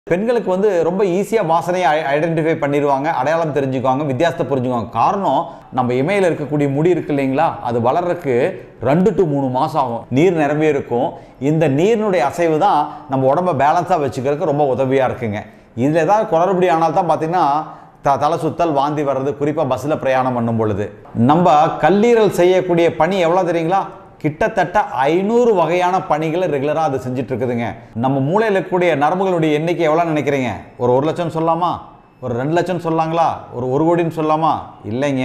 பெண்களுக்கு வந்து ரொம்ப ஈஸியாக வாசனையை ஐடென்டிஃபை பண்ணிடுவாங்க அடையாளம் தெரிஞ்சுக்குவாங்க வித்தியாசத்தை புரிஞ்சுக்குவாங்க காரணம் நம்ம இமையில் இருக்கக்கூடிய முடி இருக்கு இல்லைங்களா அது வளர்றதுக்கு ரெண்டு டு மூணு மாதம் ஆகும் நீர் நிரம்பி இருக்கும் இந்த நீரினுடைய அசைவு தான் நம்ம உடம்ப பேலன்ஸாக வச்சுக்கிறதுக்கு ரொம்ப உதவியாக இருக்குங்க இதில் ஏதாவது குளறுபடி ஆனால் தான் பார்த்தீங்கன்னா த தலை சுத்தல் வாந்தி வர்றது குறிப்பாக பஸ்ஸில் பிரயாணம் பண்ணும் பொழுது நம்ம கல்லீரல் செய்யக்கூடிய பணி எவ்வளோ தெரியுங்களா கிட்டத்தட்ட ஐநூறு வகையான பணிகளை ரெகுலராக அது செஞ்சுட்டு இருக்குதுங்க நம்ம மூளையில் இருக்கக்கூடிய நரம்புகளுடைய எண்ணிக்கை எவ்வளோ நினைக்கிறீங்க ஒரு ஒரு லட்சம் சொல்லலாமா ஒரு ரெண்டு லட்சம் சொல்லலாங்களா ஒரு ஒரு கோடின்னு சொல்லலாமா இல்லைங்க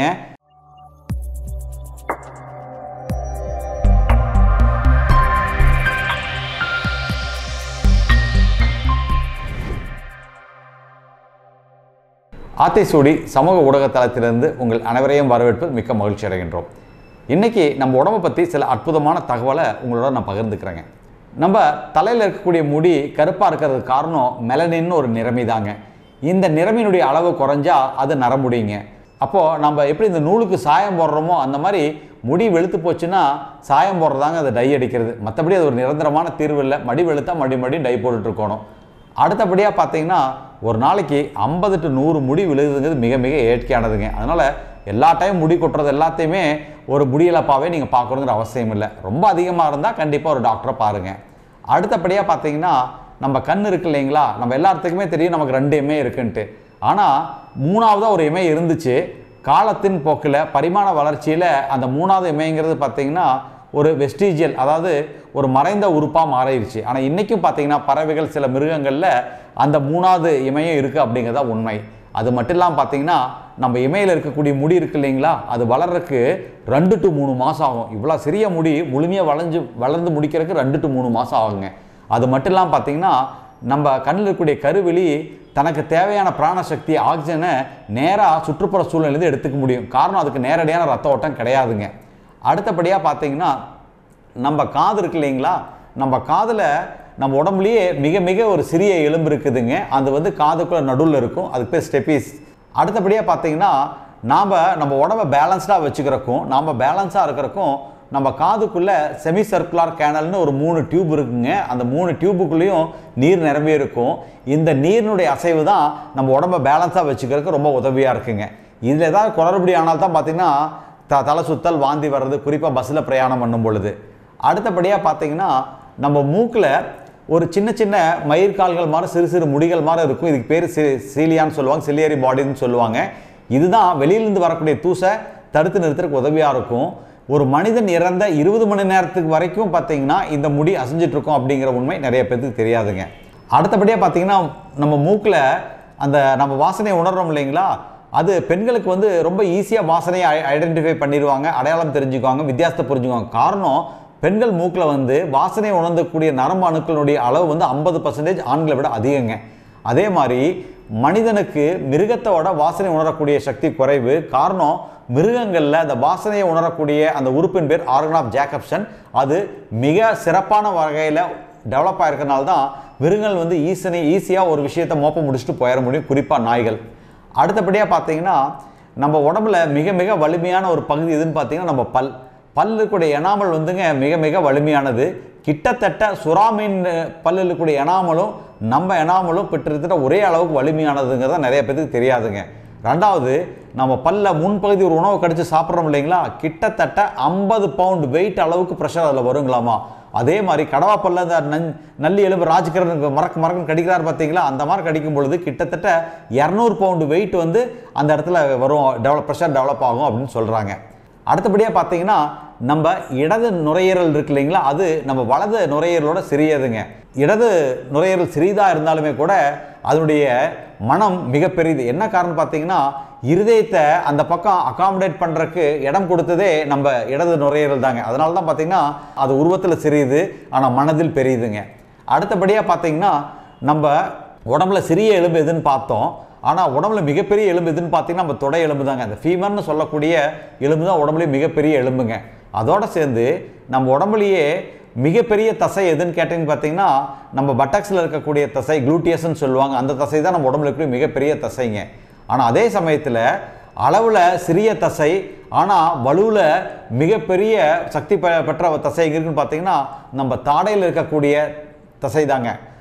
ஆத்தைசூடி சமூக ஊடக தளத்திலிருந்து உங்கள் அனைவரையும் வரவேற்பது மிக்க மகிழ்ச்சி அடைகின்றோம் இன்றைக்கி நம்ம உடம்பை பற்றி சில அற்புதமான தகவலை உங்களோட நான் பகிர்ந்துக்கிறேங்க நம்ம தலையில் இருக்கக்கூடிய முடி கருப்பாக இருக்கிறதுக்கு காரணம் மெலனின்னு ஒரு நிறமி தாங்க இந்த நிறமினுடைய அளவு குறைஞ்சா அது நரமுடிங்க அப்போது நம்ம எப்படி இந்த நூலுக்கு சாயம் போடுறோமோ அந்த மாதிரி முடி வெளுத்து போச்சுன்னா சாயம் போடுறதாங்க அது டை அடிக்கிறது மற்றபடி அது ஒரு நிரந்தரமான தீர்வு இல்லை மடி வெளுத்தா மடி மடி டை போட்டுட்டு இருக்கணும் அடுத்தபடியாக பார்த்தீங்கன்னா ஒரு நாளைக்கு ஐம்பது டு நூறு முடி விழுகுதுங்கிறது மிக மிக இயற்கையானதுங்க அதனால் எல்லா டைம் முடி கொட்டுறது எல்லாத்தையுமே ஒரு முடியலப்பாவே நீங்கள் பார்க்கணுங்கிற அவசியம் இல்லை ரொம்ப அதிகமாக இருந்தால் கண்டிப்பாக ஒரு டாக்டரை பாருங்கள் அடுத்தபடியாக பார்த்தீங்கன்னா நம்ம கண் இருக்கு இல்லைங்களா நம்ம எல்லாத்துக்குமே தெரியும் நமக்கு ரெண்டு இமை இருக்குன்ட்டு ஆனால் மூணாவதாக ஒரு இமை இருந்துச்சு காலத்தின் போக்கில் பரிமாண வளர்ச்சியில் அந்த மூணாவது இமைங்கிறது பார்த்தீங்கன்னா ஒரு வெஸ்டீஜியல் அதாவது ஒரு மறைந்த உறுப்பாக மாறிடுச்சு ஆனால் இன்றைக்கும் பார்த்தீங்கன்னா பறவைகள் சில மிருகங்களில் அந்த மூணாவது இமையும் இருக்குது அப்படிங்கிறதா உண்மை அது மட்டும் இல்லாமல் பார்த்தீங்கன்னா நம்ம இமையில் இருக்கக்கூடிய முடி இருக்கு இல்லைங்களா அது வளர்றதுக்கு ரெண்டு டு மூணு மாதம் ஆகும் இவ்வளோ சிறிய முடி முழுமையாக வளைஞ்சு வளர்ந்து முடிக்கிறதுக்கு ரெண்டு டு மூணு மாதம் ஆகுங்க அது மட்டும் இல்லாமல் பார்த்தீங்கன்னா நம்ம கண்ணில் இருக்கக்கூடிய கருவெளி தனக்கு தேவையான பிராணசக்தி ஆக்சிஜனை நேராக சுற்றுப்புற சூழ்நிலையிலிருந்து எடுத்துக்க முடியும் காரணம் அதுக்கு நேரடியான ரத்த ஓட்டம் கிடையாதுங்க அடுத்தபடியாக பார்த்தீங்கன்னா நம்ம காது இருக்கு இல்லைங்களா நம்ம காதில் நம்ம உடம்புலயே மிக மிக ஒரு சிறிய எலும்பு இருக்குதுங்க அது வந்து காதுக்குள்ள நடுவில் இருக்கும் அதுக்கு பேர் ஸ்டெபிஸ் அடுத்தபடியாக பார்த்தீங்கன்னா நாம் நம்ம உடம்ப பேலன்ஸ்டாக வச்சுக்கிறக்கும் நாம் பேலன்ஸாக இருக்கிறக்கும் நம்ம காதுக்குள்ளே செமி சர்க்குலார் கேனல்னு ஒரு மூணு டியூப் இருக்குங்க அந்த மூணு டியூபுக்குள்ளேயும் நீர் நிரம்பி இருக்கும் இந்த நீரினுடைய அசைவு தான் நம்ம உடம்ப பேலன்ஸாக வச்சுக்கிறதுக்கு ரொம்ப உதவியாக இருக்குங்க இதில் ஏதாவது குளறுபடி ஆனால் தான் பார்த்தீங்கன்னா த தலை சுத்தல் வாந்தி வர்றது குறிப்பாக பஸ்ஸில் பிரயாணம் பண்ணும் பொழுது அடுத்தபடியாக பார்த்தீங்கன்னா நம்ம மூக்கில் ஒரு சின்ன சின்ன மயிர்கால்கள் மாதிரி சிறு சிறு முடிகள் மாதிரி இருக்கும் இதுக்கு பேர் சி சீலியான்னு சொல்லுவாங்க சிலியரி பாடின்னு சொல்லுவாங்க இதுதான் வெளியிலேருந்து வரக்கூடிய தூசை தடுத்து நிறுத்துறதுக்கு உதவியாக இருக்கும் ஒரு மனிதன் இறந்த இருபது மணி நேரத்துக்கு வரைக்கும் பார்த்தீங்கன்னா இந்த முடி அசைஞ்சிட்டு இருக்கும் அப்படிங்கிற உண்மை நிறைய பேருக்கு தெரியாதுங்க அடுத்தபடியாக பார்த்தீங்கன்னா நம்ம மூக்கில் அந்த நம்ம வாசனையை உணர்றோம் இல்லைங்களா அது பெண்களுக்கு வந்து ரொம்ப ஈஸியாக வாசனையை ஐடென்டிஃபை பண்ணிடுவாங்க அடையாளம் தெரிஞ்சுக்குவாங்க வித்தியாசத்தை புரிஞ்சுக்குவாங்க காரணம் பெண்கள் மூக்கில் வந்து வாசனை உணர்ந்தக்கூடிய நரம்பு அணுக்களுடைய அளவு வந்து ஐம்பது பர்சன்டேஜ் ஆண்களை விட அதிகங்க அதே மாதிரி மனிதனுக்கு மிருகத்தோட வாசனை உணரக்கூடிய சக்தி குறைவு காரணம் மிருகங்களில் அந்த வாசனையை உணரக்கூடிய அந்த உறுப்பின் பேர் ஆர்கன் ஆஃப் ஜேக்கப்சன் அது மிக சிறப்பான வகையில் டெவலப் ஆகிருக்கனால தான் மிருகங்கள் வந்து ஈசனை ஈஸியாக ஒரு விஷயத்தை மோப்ப முடிச்சுட்டு போயிட முடியும் குறிப்பாக நாய்கள் அடுத்தபடியாக பார்த்தீங்கன்னா நம்ம உடம்புல மிக மிக வலிமையான ஒரு பகுதி எதுன்னு பார்த்தீங்கன்னா நம்ம பல் பல்லுக்குடைய எனாமல் வந்துங்க மிக மிக வலிமையானது கிட்டத்தட்ட சுறாமீன் பல்லுக்குடைய எனாமலும் நம்ம எனாமலும் கிட்டத்தட்ட ஒரே அளவுக்கு வலிமையானதுங்கிறத நிறைய பேருக்கு தெரியாதுங்க ரெண்டாவது நம்ம பல்ல முன்பகுதி ஒரு உணவு கடிச்சு சாப்பிட்றோம் இல்லைங்களா கிட்டத்தட்ட ஐம்பது பவுண்ட் வெயிட் அளவுக்கு ப்ரெஷர் அதில் வருங்களாமா அதே மாதிரி கடவா பல்ல அந்த நன் நல்லி எலும்பு ராஜ்கிரனுக்கு மறக்க மறக்கன்னு கடிக்கிறார் பார்த்தீங்களா அந்த மாதிரி கடிக்கும் பொழுது கிட்டத்தட்ட இரநூறு பவுண்டு வெயிட் வந்து அந்த இடத்துல வரும் டெவலப் ப்ரெஷர் டெவலப் ஆகும் அப்படின்னு சொல்கிறாங்க அடுத்தபடியாக பார்த்தீங்கன்னா நம்ம இடது நுரையீரல் இருக்கு இல்லைங்களா அது நம்ம வலது நுரையீரலோட சிறியதுங்க இடது நுரையீரல் சிறிதாக இருந்தாலுமே கூட அதனுடைய மனம் மிகப்பெரியது என்ன காரணம் பார்த்தீங்கன்னா இருதயத்தை அந்த பக்கம் அகாமடேட் பண்ணுறதுக்கு இடம் கொடுத்ததே நம்ம இடது நுரையீரல் தாங்க அதனால தான் பார்த்தீங்கன்னா அது உருவத்தில் சிறியது ஆனால் மனதில் பெரியதுங்க அடுத்தபடியாக பார்த்தீங்கன்னா நம்ம உடம்புல சிறிய எலும்பு எதுன்னு பார்த்தோம் ஆனால் உடம்புல மிகப்பெரிய எலும்பு எதுன்னு பார்த்தீங்கன்னா நம்ம தொடை எலும்பு தாங்க அந்த ஃபீமர்னு சொல்லக்கூடிய எலும்பு தான் உடம்புலேயே மிகப்பெரிய எலும்புங்க அதோட சேர்ந்து நம்ம உடம்புலையே மிகப்பெரிய தசை எதுன்னு கேட்டீங்கன்னு பார்த்தீங்கன்னா நம்ம பட்டக்ஸில் இருக்கக்கூடிய தசை குளூட்டியஸ்ன்னு சொல்லுவாங்க அந்த தசை தான் நம்ம உடம்புல இருக்கக்கூடிய மிகப்பெரிய தசைங்க ஆனால் அதே சமயத்தில் அளவில் சிறிய தசை ஆனால் வலுவில் மிகப்பெரிய சக்தி பெ பெற்ற தசை எங்க இருக்குன்னு பார்த்தீங்கன்னா நம்ம தாடையில் இருக்கக்கூடிய தசை தாங்க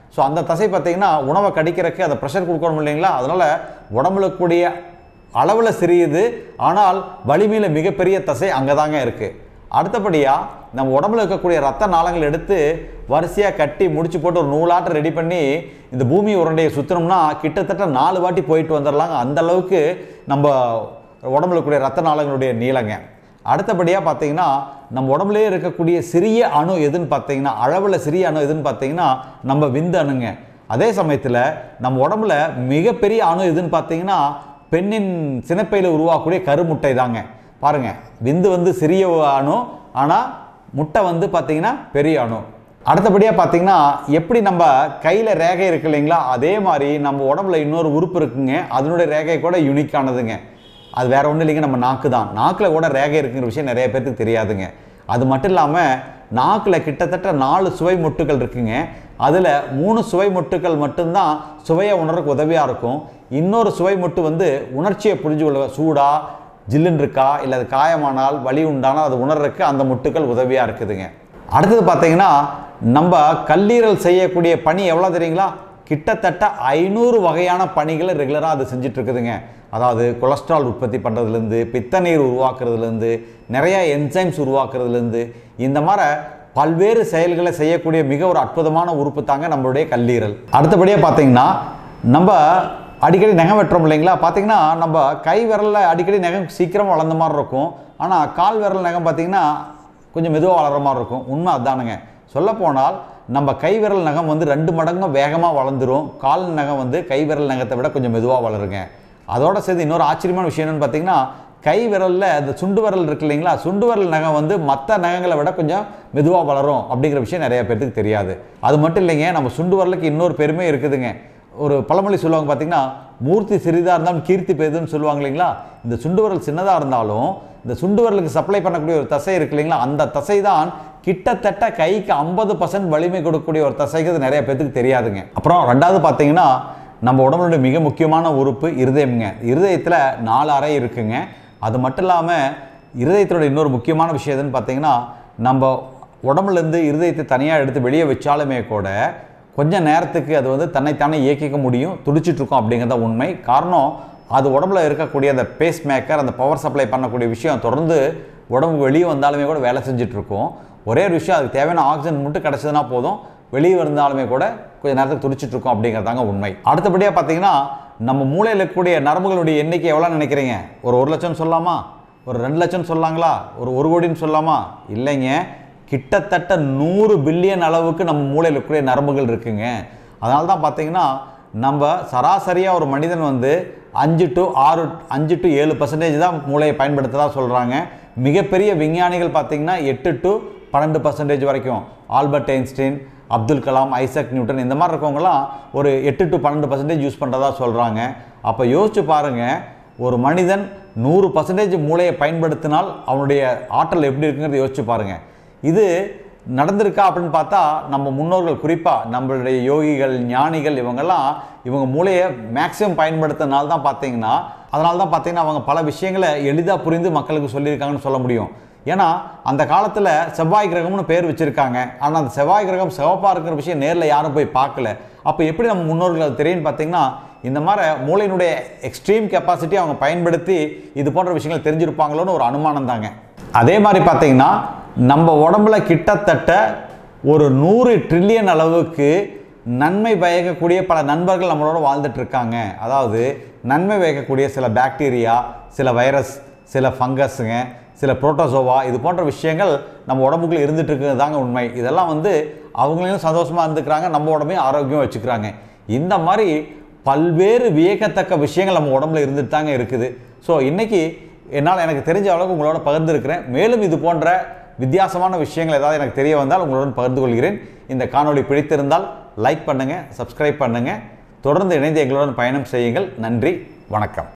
ஸோ அந்த தசை பார்த்தீங்கன்னா உணவை கடிக்கிறதுக்கு அதை ப்ரெஷர் கொடுக்கணும் இல்லைங்களா அதனால் உடம்புல கூடிய அளவில் சிறியது ஆனால் வலிமையில் மிகப்பெரிய தசை அங்கே தாங்க இருக்குது அடுத்தபடியாக நம்ம உடம்புல இருக்கக்கூடிய ரத்த நாளங்கள் எடுத்து வரிசையாக கட்டி முடிச்சு போட்டு ஒரு நூலாட்டம் ரெடி பண்ணி இந்த பூமி உருண்டையை சுற்றினோம்னா கிட்டத்தட்ட நாலு வாட்டி போயிட்டு வந்துடலாங்க அந்த அளவுக்கு நம்ம உடம்புல இருக்கக்கூடிய ரத்த நாளங்களுடைய நீளங்க அடுத்தபடியாக பார்த்தீங்கன்னா நம்ம உடம்புலேயே இருக்கக்கூடிய சிறிய அணு எதுன்னு பார்த்தீங்கன்னா அளவில் சிறிய அணு எதுன்னு பார்த்தீங்கன்னா நம்ம விந்து அணுங்க அதே சமயத்தில் நம்ம உடம்புல மிகப்பெரிய அணு எதுன்னு பார்த்தீங்கன்னா பெண்ணின் சினைப்பையில் உருவாக்கக்கூடிய கருமுட்டை தாங்க பாருங்க விந்து வந்து சிறிய அணு ஆனால் முட்டை வந்து பார்த்தீங்கன்னா பெரிய அணு அடுத்தபடியாக பார்த்தீங்கன்னா எப்படி நம்ம கையில் ரேகை இருக்கு இல்லைங்களா அதே மாதிரி நம்ம உடம்புல இன்னொரு உறுப்பு இருக்குங்க அதனுடைய ரேகை கூட யூனிக்கானதுங்க அது வேற ஒன்றும் இல்லைங்க நம்ம நாக்கு தான் நாக்கில் கூட ரேகை இருக்குங்கிற விஷயம் நிறைய பேருக்கு தெரியாதுங்க அது மட்டும் இல்லாமல் நாக்கில் கிட்டத்தட்ட நாலு சுவை மொட்டுகள் இருக்குங்க அதில் மூணு சுவை மொட்டுகள் மட்டும்தான் சுவையை உணர்றதுக்கு உதவியாக இருக்கும் இன்னொரு சுவை மொட்டு வந்து உணர்ச்சியை புரிஞ்சு கொள்ள சூடா ஜில்லுன்னு இருக்கா இல்லை அது காயமானால் வலி உண்டானால் அது உணர்றதுக்கு அந்த முட்டுகள் உதவியாக இருக்குதுங்க அடுத்தது பார்த்தீங்கன்னா நம்ம கல்லீரல் செய்யக்கூடிய பணி எவ்வளோ தெரியுங்களா கிட்டத்தட்ட ஐநூறு வகையான பணிகளை ரெகுலராக அது செஞ்சுட்டு இருக்குதுங்க அதாவது கொலஸ்ட்ரால் உற்பத்தி பண்ணுறதுலேருந்து பித்த நீர் உருவாக்குறதுலேருந்து நிறையா என்சைம்ஸ் உருவாக்குறதுலேருந்து இந்த மாதிரி பல்வேறு செயல்களை செய்யக்கூடிய மிக ஒரு அற்புதமான உறுப்பு தாங்க நம்மளுடைய கல்லீரல் அடுத்தபடியாக பார்த்தீங்கன்னா நம்ம அடிக்கடி நகம் வெட்டுறோம் இல்லைங்களா பார்த்தீங்கன்னா நம்ம கை விரலில் அடிக்கடி நகம் சீக்கிரம் வளர்ந்த மாதிரி இருக்கும் ஆனால் கால் விரல் நகம் பார்த்தீங்கன்னா கொஞ்சம் மெதுவாக வளர்கிற மாதிரி இருக்கும் உண்மை அதானுங்க சொல்லப்போனால் நம்ம கை விரல் நகம் வந்து ரெண்டு மடங்கு வேகமாக வளர்ந்துரும் கால் நகம் வந்து கை விரல் நகத்தை விட கொஞ்சம் மெதுவாக வளருங்க அதோட சேர்த்து இன்னொரு ஆச்சரியமான விஷயம் என்னன்னு பார்த்தீங்கன்னா கை விரலில் இந்த சுண்டு விரல் இருக்கு இல்லைங்களா சுண்டு விரல் நகம் வந்து மற்ற நகங்களை விட கொஞ்சம் மெதுவாக வளரும் அப்படிங்கிற விஷயம் நிறைய பேருக்கு தெரியாது அது மட்டும் இல்லைங்க நம்ம சுண்டு விரலுக்கு இன்னொரு பெருமை இருக்குதுங்க ஒரு பழமொழி சொல்லுவாங்க பார்த்தீங்கன்னா மூர்த்தி சிறிதாக இருந்தாலும் கீர்த்தி பெரிதுன்னு சொல்லுவாங்க இல்லைங்களா இந்த சுண்டு விரல் சின்னதாக இருந்தாலும் இந்த சுண்டு விரலுக்கு சப்ளை பண்ணக்கூடிய ஒரு தசை இருக்கு இல்லைங்களா அந்த தசை தான் கிட்டத்தட்ட கைக்கு ஐம்பது பர்சன்ட் வலிமை கொடுக்கக்கூடிய ஒரு தசைங்கிறது நிறைய பேத்துக்கு தெரியாதுங்க அப்புறம் ரெண்டாவது பார்த்தீங்கன்னா நம்ம உடம்புடைய மிக முக்கியமான உறுப்பு இருதயம்ங்க இருதயத்தில் நாலு அறை இருக்குங்க அது மட்டும் இல்லாமல் இருதயத்தோட இன்னொரு முக்கியமான விஷயம் எதுன்னு பார்த்தீங்கன்னா நம்ம உடம்புலேருந்து இருதயத்தை தனியாக எடுத்து வெளியே வச்சாலுமே கூட கொஞ்ச நேரத்துக்கு அது வந்து தன்னைத்தானே இயக்கிக்க முடியும் துடிச்சிட்டு இருக்கும் அப்படிங்கிறத உண்மை காரணம் அது உடம்புல இருக்கக்கூடிய அந்த பேஸ் மேக்கர் அந்த பவர் சப்ளை பண்ணக்கூடிய விஷயம் தொடர்ந்து உடம்புக்கு வெளியே வந்தாலுமே கூட வேலை செஞ்சுட்டு இருக்கும் ஒரே ஒரு விஷயம் அதுக்கு தேவையான ஆக்சிஜன் மட்டும் கிடச்சதுன்னா போதும் வெளியே இருந்தாலுமே கூட கொஞ்ச நேரத்துக்கு துடிச்சிட்டு இருக்கும் அப்படிங்கிறதாங்க உண்மை அடுத்தபடியாக பார்த்தீங்கன்னா நம்ம மூளையில் இருக்கக்கூடிய நரம்புகளுடைய எண்ணிக்கை எவ்வளோ நினைக்கிறீங்க ஒரு ஒரு லட்சம் சொல்லலாமா ஒரு ரெண்டு லட்சம் சொல்லாங்களா ஒரு ஒரு கோடின்னு சொல்லலாமா இல்லைங்க கிட்டத்தட்ட நூறு பில்லியன் அளவுக்கு நம்ம மூளையில் இருக்கக்கூடிய நரம்புகள் இருக்குங்க அதனால தான் பார்த்தீங்கன்னா நம்ம சராசரியாக ஒரு மனிதன் வந்து அஞ்சு டு ஆறு அஞ்சு டு ஏழு பர்சன்டேஜ் தான் மூளையை பயன்படுத்ததா சொல்கிறாங்க மிகப்பெரிய விஞ்ஞானிகள் பார்த்தீங்கன்னா எட்டு டு பன்னெண்டு பர்சன்டேஜ் வரைக்கும் Albert Einstein Abdul Kalam Isaac Newton இந்த மாதிரி இருக்கவங்கலாம் ஒரு எட்டு டு பன்னெண்டு பர்சன்டேஜ் யூஸ் பண்ணுறதா சொல்கிறாங்க அப்போ யோசிச்சு பாருங்கள் ஒரு மனிதன் நூறு பர்சன்டேஜ் மூளையை பயன்படுத்தினால் அவனுடைய ஆற்றல் எப்படி இருக்குங்கிறத யோசிச்சு பாருங்கள் இது நடந்திருக்கா அப்படின்னு பார்த்தா நம்ம முன்னோர்கள் குறிப்பாக நம்மளுடைய யோகிகள் ஞானிகள் இவங்கெல்லாம் இவங்க மூளையை மேக்ஸிமம் பயன்படுத்தினால தான் பார்த்தீங்கன்னா அதனால தான் பார்த்தீங்கன்னா அவங்க பல விஷயங்களை எளிதாக புரிந்து மக்களுக்கு சொல்லியிருக்காங்கன்னு சொல்ல முடியும் ஏன்னா அந்த காலத்தில் செவ்வாய் கிரகம்னு பேர் வச்சுருக்காங்க ஆனால் அந்த செவ்வாய் கிரகம் சிவப்பாக இருக்கிற விஷயம் நேரில் யாரும் போய் பார்க்கல அப்போ எப்படி நம்ம முன்னோர்கள் அது தெரியும்னு பார்த்தீங்கன்னா இந்த மாதிரி மூளையினுடைய எக்ஸ்ட்ரீம் கெப்பாசிட்டி அவங்க பயன்படுத்தி இது போன்ற விஷயங்கள் தெரிஞ்சிருப்பாங்களோன்னு ஒரு அனுமானம் தாங்க அதே மாதிரி பார்த்தீங்கன்னா நம்ம உடம்புல கிட்டத்தட்ட ஒரு நூறு ட்ரில்லியன் அளவுக்கு நன்மை பயக்கக்கூடிய பல நண்பர்கள் நம்மளோட வாழ்ந்துட்டு இருக்காங்க அதாவது நன்மை பயக்கக்கூடிய சில பாக்டீரியா சில வைரஸ் சில ஃபங்கஸுங்க சில புரோட்டோசோவா இது போன்ற விஷயங்கள் நம்ம உடம்புக்குள்ள இருந்துட்டு இருக்குது தாங்க உண்மை இதெல்லாம் வந்து அவங்களையும் சந்தோஷமாக இருந்துக்கிறாங்க நம்ம உடம்பையும் ஆரோக்கியம் வச்சுக்கிறாங்க இந்த மாதிரி பல்வேறு வியக்கத்தக்க விஷயங்கள் நம்ம உடம்புல இருந்துட்டு தாங்க இருக்குது ஸோ இன்னைக்கு என்னால் எனக்கு தெரிஞ்ச அளவுக்கு உங்களோட பகிர்ந்துருக்கிறேன் மேலும் இது போன்ற வித்தியாசமான விஷயங்கள் ஏதாவது எனக்கு தெரிய வந்தால் உங்களுடன் பகிர்ந்து கொள்கிறேன் இந்த காணொளி பிடித்திருந்தால் லைக் பண்ணுங்கள் சப்ஸ்கிரைப் பண்ணுங்கள் தொடர்ந்து இணைந்து எங்களுடன் பயணம் செய்யுங்கள் நன்றி வணக்கம்